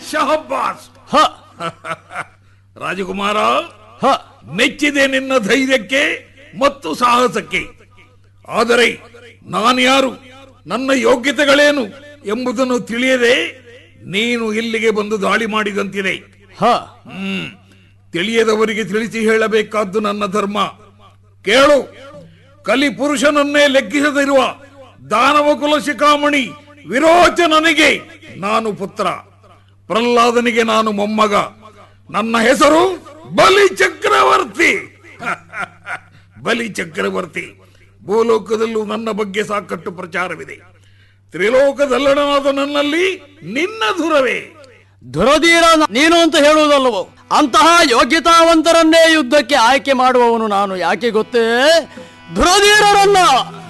ಶಹಬ್ಬಾಸ್ ಹ ರಾಜಕುಮಾರ ಹ ಮೆಚ್ಚಿದೆ ನಿನ್ನ ಧೈರ್ಯಕ್ಕೆ ಮತ್ತು ಸಾಹಸಕ್ಕೆ ಆದರೆ ನಾನು ಯಾರು ನನ್ನ ಯೋಗ್ಯತೆಗಳೇನು ಎಂಬುದನ್ನು ತಿಳಿಯದೆ ನೀನು ಇಲ್ಲಿಗೆ ಬಂದು ದಾಳಿ ಮಾಡಿದಂತಿದೆ ಹ ಹ್ಮ್ ತಿಳಿಯದವರಿಗೆ ತಿಳಿಸಿ ಹೇಳಬೇಕಾದ್ದು ನನ್ನ ಧರ್ಮ ಕೇಳು ಕಲಿ ಪುರುಷನನ್ನೇ ಲೆಕ್ಕಿಸದಿರುವ ದಾನವ ಕುಲ ಶಿಖಾಮಣಿ ವಿರೋಚನನಿಗೆ ನಾನು ಪುತ್ರ ಪ್ರಹ್ಲಾದನಿಗೆ ನಾನು ಮೊಮ್ಮಗ ನನ್ನ ಹೆಸರು ಬಲಿ ಚಕ್ರವರ್ತಿ ಬಲಿ ಚಕ್ರವರ್ತಿ ಭೂಲೋಕದಲ್ಲೂ ನನ್ನ ಬಗ್ಗೆ ಸಾಕಷ್ಟು ಪ್ರಚಾರವಿದೆ ತ್ರಿಲೋಕದಲ್ಲಡನಾದ ನನ್ನಲ್ಲಿ ನಿನ್ನ ಧುರವೇ ದುರಧೀರ ನೀನು ಅಂತ ಹೇಳುವುದಲ್ಲವೋ ಅಂತಹ ಯೋಗ್ಯತಾವಂತರನ್ನೇ ಯುದ್ಧಕ್ಕೆ ಆಯ್ಕೆ ಮಾಡುವವನು ನಾನು ಯಾಕೆ ಗೊತ್ತೇ ದುರಧೀರರನ್ನ